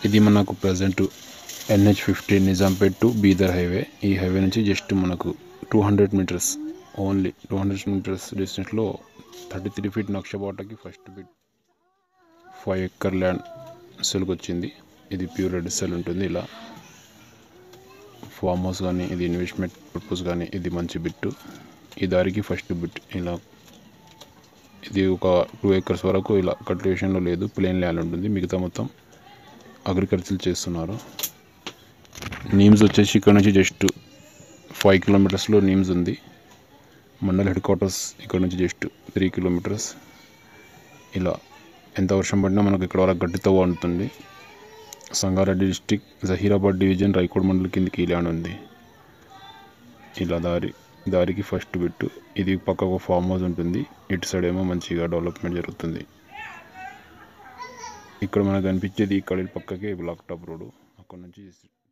ఇది మనకు present NH fifteen Nizampet to Bidar highway ఈ హైవే నుంచి జస్ట్ మనకు two hundred meters only two hundred meters డిస్టెన్స్లో థర్టీ త్రీ ఫీట్ నక్షబాటకి first bit five acre land సెల్కి వచ్చింది ఇది ప్యూర్ రెడ్ సెల్ ఉంటుంది ఇలా ఫామ్ హౌస్ కానీ ఇది ఇన్వెస్ట్మెంట్ పర్పస్ కానీ ఇది మంచి బిట్టు ఈ దారికి ఫస్ట్ బిట్ ఇలా ఇది ఒక టూ ఏకర్స్ వరకు ఇలా కల్టివేషన్లో లేదు ప్లేన్ ల్యాండ్ ఉంటుంది మిగతా మొత్తం అగ్రికల్చర్ చేస్తున్నారు నీమ్స్ వచ్చేసి ఇక్కడ నుంచి జస్ట్ ఫైవ్ కిలోమీటర్స్లో నీమ్స్ ఉంది మండల్ హెడ్ క్వార్టర్స్ ఇక్కడ నుంచి జస్ట్ త్రీ కిలోమీటర్స్ ఇలా ఎంత వర్షం పడినా మనకు ఇక్కడ వరకు గడ్డితో ఉంటుంది సంగారెడ్డి డిస్టిక్ జహీరాబాద్ డివిజన్ రైకోడ్ మండల్ కిందకి ఈ ల్యాండ్ ఉంది ఇలా దారి దారికి ఫస్ట్ బిట్టు ఇది పక్కకు ఫామ్ హౌస్ ఉంటుంది ఇటు సైడ్ ఏమో మంచిగా డెవలప్మెంట్ జరుగుతుంది ఇక్కడ మనకు కనిపించేది ఇక్కడ పక్కకే బ్లాక్ టాప్ రోడ్ అక్కడ నుంచి